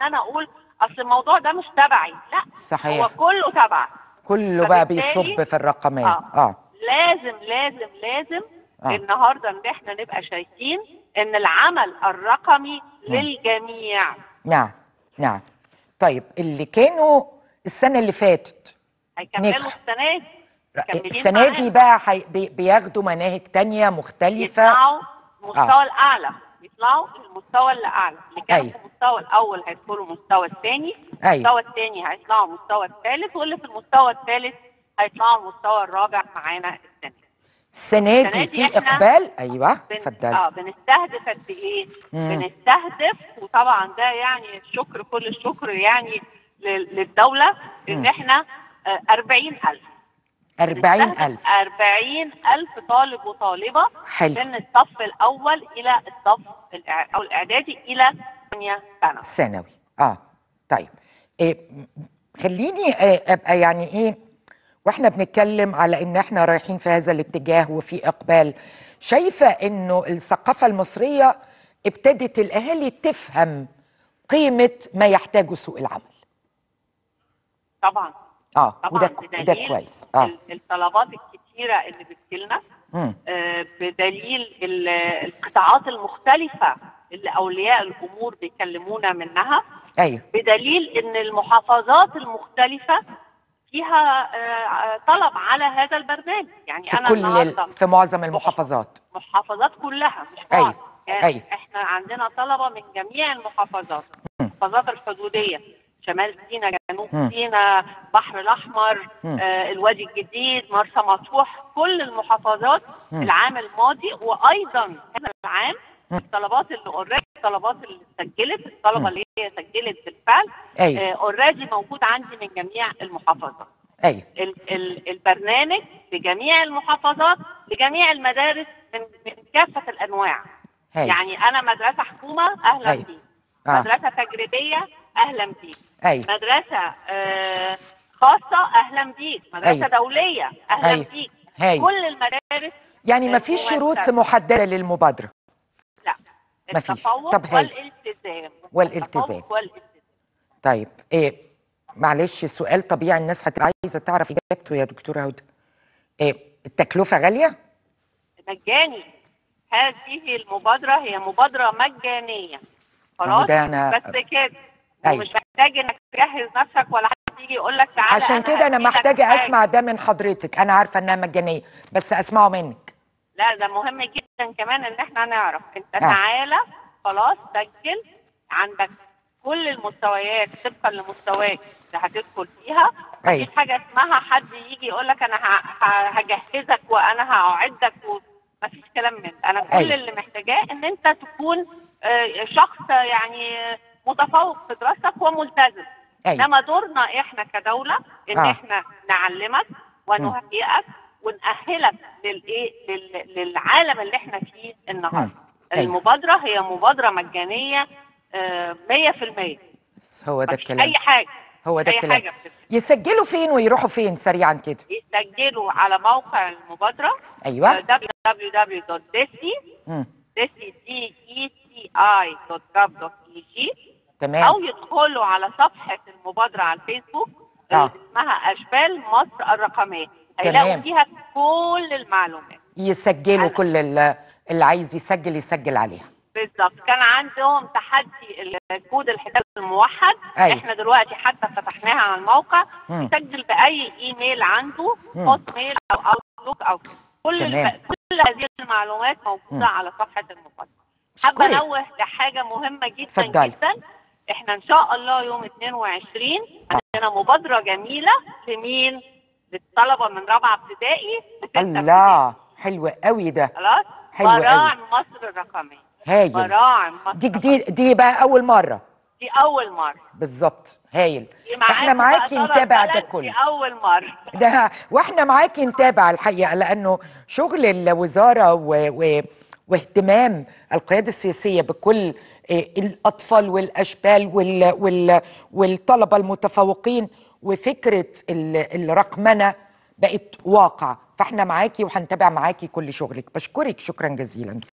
ان انا اقول اصل الموضوع ده مش تبعي لا صحيح. هو كله تبعي كله بقى فبالتالي- بيصب في الرقمين آه. اه لازم لازم لازم آه. النهارده ان احنا نبقى شايفين ان العمل الرقمي للجميع نعم نعم طيب اللي كانوا السنه اللي فاتت هيكملوا نجح. السنه دي مكملين السنه دي معانا. بقى حي... بي- بياخدوا مناهج تانية مختلفه يطلعوا المستوى الاعلى يطلعوا المستوى الاعلى اللي كانوا أيوة. في المستوى الاول هيدخلوا المستوى الثاني أيوة. المستوى الثاني هيطلعوا المستوى الثالث واللي في المستوى الثالث هيطلعوا المستوى الرابع معانا السنه دي. السنه السنة دي دي في إحنا اقبال ايوه بن... اتفضلي اه بنستهدف قد ايه؟ مم. بنستهدف وطبعا ده يعني الشكر كل الشكر يعني لل- للدوله ان مم. احنا آه 40000 40000 40000 طالب وطالبه حلو. من الصف الاول الى الصف الإع- او الاعدادي الى ثانيه ثانوي ثانوي اه طيب إيه م- خليني آه، ابقى يعني ايه واحنا بنتكلم على ان احنا رايحين في هذا الاتجاه وفي اقبال شايفه انه الثقافه المصريه ابتدت الاهالي تفهم قيمه ما يحتاجه سوق العمل طبعا اه طبعا وده ك- وده بدليل كويس اه ال- الطلبات الكتيره اللي بتجيلنا مم. آه، بدليل ال- القطاعات المختلفه اللي اولياء الامور بيكلمونا منها ايوه بدليل ان المحافظات المختلفه فيها آه، طلب على هذا البرنامج يعني في انا كل النهارده ال... في معظم المحافظات محافظات كلها مش أيوة. بعض يعني أيوة. احنا عندنا طلبه من جميع المحافظات المحافظات الحدوديه شمال سيناء جنوب مم. سيناء بحر الاحمر مم. آه الوادي الجديد مرسى مطروح كل المحافظات مم. العام الماضي وايضا هذا العام مم. الطلبات اللي اوريدي الطلبات اللي سجلت الطلبه مم. اللي هي سجلت بالفعل ايوه اوريدي موجود عندي من جميع المحافظات ايوه ال- ال- البرنامج لجميع المحافظات لجميع المدارس من من كافه الانواع هاي. يعني انا مدرسه حكومه اهلا أيوة. بيك آه. مدرسه تجريبيه اهلا بيك ايوه مدرسه آه خاصه اهلا بيك مدرسه أيوة. دوليه اهلا أيوة. بيك هاي. كل المدارس يعني ما فيش شروط ممثلة. محدده للمبادره لا مفيش. التفوق طب هاي. والالتزام والالتزام. التفوق والالتزام طيب ايه معلش سؤال طبيعي الناس هتبقى عايزه تعرف اجابته يا دكتوره هدى ايه التكلفه غاليه مجاني هذه المبادرة هي مبادرة مجانية ما هو خلاص ده أنا- بس كده أيوة. ومش محتاج انك تجهز نفسك ولا حد يجي يقول لك تعالى عشان كده انا هديلك محتاجه حاجة. اسمع ده من حضرتك انا عارفه انها مجانيه بس اسمعه منك لا ده مهم جدا كمان ان احنا نعرف انت آه. تعالى خلاص سجل عندك كل المستويات طبقا لمستواك اللي هتدخل فيها أيوة. مفيش حاجه اسمها حد يجي يقول لك انا ه- ه- هجهزك وانا هقعدك مفيش كلام من ده انا كل أيوة. اللي محتاجاه ان انت تكون آه، شخص يعني متفوق في دراستك وملتزم أيوة. انما دورنا احنا كدوله ان آه. احنا نعلمك ونهيئك ونأهلك للايه لل- للعالم اللي احنا فيه النهارده مم. أيوة. المبادره هي مبادره مجانيه آه، 100% بس هو ده مفيش الكلام اي حاجه هو ده اي الكلام حاجه بتفرق. يسجلوا فين ويروحوا فين سريعا كده يسجلوا على موقع المبادره ايوه www.desi مم. desi.gov.eg تمام او يدخلوا على صفحه المبادره على الفيسبوك آه. اللي اسمها اشبال مصر الرقميه هيلاقوا تمام. فيها كل المعلومات يسجلوا أنا- كل ال- اللي عايز يسجل يسجل عليها بالظبط كان عندهم تحدي الكود الحساب الموحد أيوة. احنا دلوقتي حتى فتحناها على الموقع مم. يسجل باي ايميل عنده مم. هوت ميل او اوتلوك او كده. كل تمام. الب... كل هذه المعلومات موجوده مم. على صفحه المبادره حابه أشكرك. انوه لحاجه مهمه جدا اتفضلي. جدا احنا ان شاء الله يوم 22 عندنا مبادره جميله لمين للطلبه من رابعه ابتدائي لستة ابتدائي. الله حلو قوي ده خلاص حلو قوي. براعم مصر الرقميه هايل براعم مصر دي جديد دي بقى اول مره دي اول مره بالظبط هايل دي معاكم احنا بقى معاكي طلب نتابع ده بلد كله دي اول مره ده واحنا معاكي نتابع الحقيقه لانه شغل الوزاره و... و... واهتمام القياده السياسيه بكل آه، الاطفال والاشبال وال... وال... والطلبه المتفوقين وفكره ال- الرقمنه بقت واقع فاحنا معاكي وهنتابع معاكي كل شغلك بشكرك شكرا جزيلا